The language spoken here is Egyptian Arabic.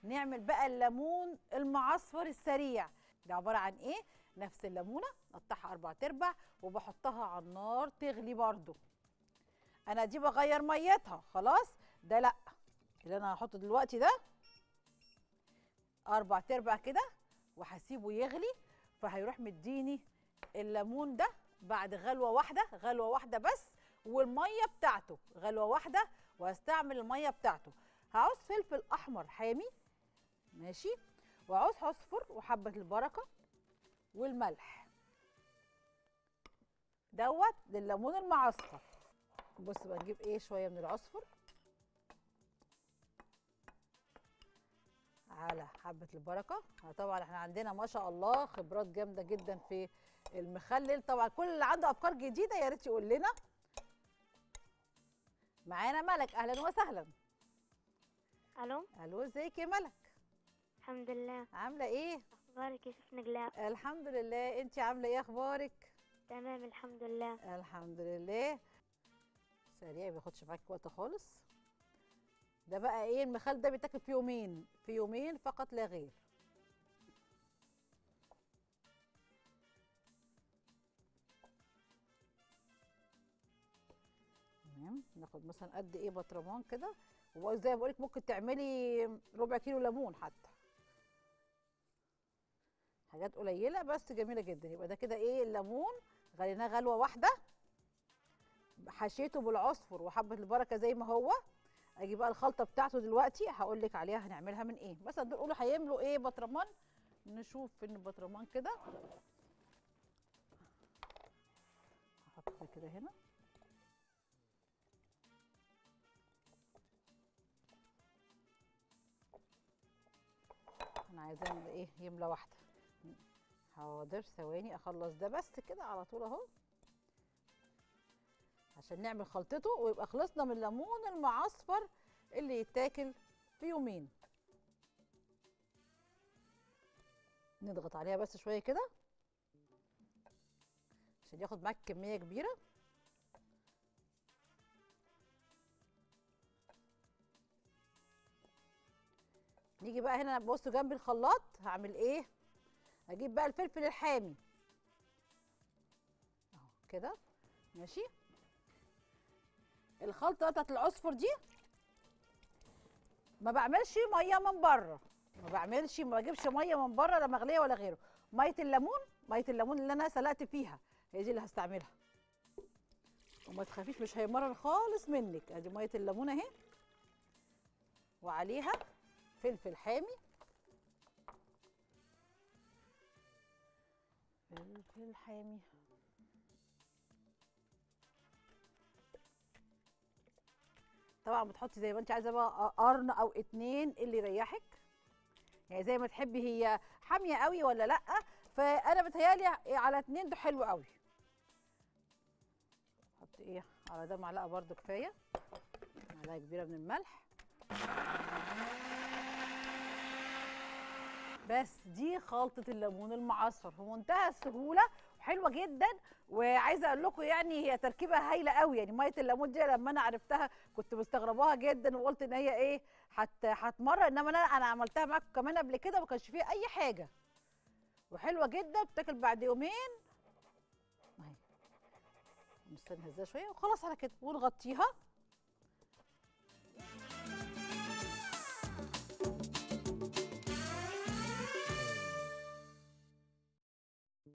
نعمل بقى الليمون المعصفر السريع ده عباره عن ايه نفس الليمونه نقطعها اربع ارباع وبحطها على النار تغلي برضو انا دي بغير ميتها خلاص ده لا اللي انا هحطه دلوقتي ده اربع ارباع كده وهسيبه يغلي فهيروح مديني الليمون ده بعد غلوه واحده غلوه واحده بس والميه بتاعته غلوه واحده وهستعمل الميه بتاعته هعوز فلفل احمر حامي ماشي وعوز عصفر وحبه البركه والملح دوت لليمون المعصفر بص بقى نجيب ايه شويه من العصفر على حبه البركه طبعا احنا عندنا ما شاء الله خبرات جامده جدا في المخلل طبعا كل اللي عنده افكار جديده يا ريت يقول لنا معانا ملك اهلا وسهلا الو الو ازيك يا ملك الحمد لله عامله ايه اخبارك يا شيف نجلاء الحمد لله انت عامله ايه اخبارك تمام الحمد لله الحمد لله سريع ما بياخدش معاك وقت خالص ده بقى ايه المخلل ده بيتاكل في يومين في يومين فقط لا غير تمام ناخد مثلا قد ايه بطرمان كده وزي ما بقولك ممكن تعملي ربع كيلو ليمون حتى حاجات قليله بس جميله جدا يبقى ده كده ايه الليمون غليناه غلوه واحده حشيته بالعصفر وحبه البركه زي ما هو اجي بقى الخلطه بتاعته دلوقتي هقول لك عليها هنعملها من ايه مثلا دول قولوا هيعملوا ايه بطرمان نشوف فين البطرمان كده هحط ده كده هنا انا عايزاه يملى ايه يملى واحده حاضر ثواني اخلص ده بس كده على طول اهو عشان نعمل خلطته ويبقى خلصنا من الليمون المعصفر اللي يتاكل في يومين نضغط عليها بس شويه كده عشان ياخد معاك كميه كبيره نيجي بقى هنا بصوا جنب الخلاط هعمل ايه هجيب بقى الفلفل الحامي اهو كده ماشي الخلطه بتاعت العصفر دي ما بعملش ميه من بره ما بعملش ما بجيبش ميه من بره لا مغليه ولا غيره ميه الليمون ميه الليمون اللي انا سلقت فيها هي دي اللي هستعملها وما تخافيش مش هيمرر خالص منك ادي ميه الليمون اهي وعليها فلفل حامي فلفل حامي طبعا بتحطي زي ما انت عايزه بقى قرن او اتنين اللي يريحك يعني زي ما تحبي هي حاميه قوي ولا لا فانا بتهيالي على اتنين ده حلو قوي حط ايه على ده معلقه برده كفايه معلقه كبيره من الملح بس دي خلطه الليمون المعصفر في منتهى السهوله وحلوه جدا وعايزه اقول لكم يعني هي تركيبه هايله قوي يعني ميه الليمون دي لما انا عرفتها كنت مستغرباها جدا وقلت ان هي ايه هت هتمرر انما انا انا عملتها معاكم كمان قبل كده ما كانش فيها اي حاجه وحلوه جدا بتاكل بعد يومين اهي نستنى ازاي شويه وخلاص على كده ونغطيها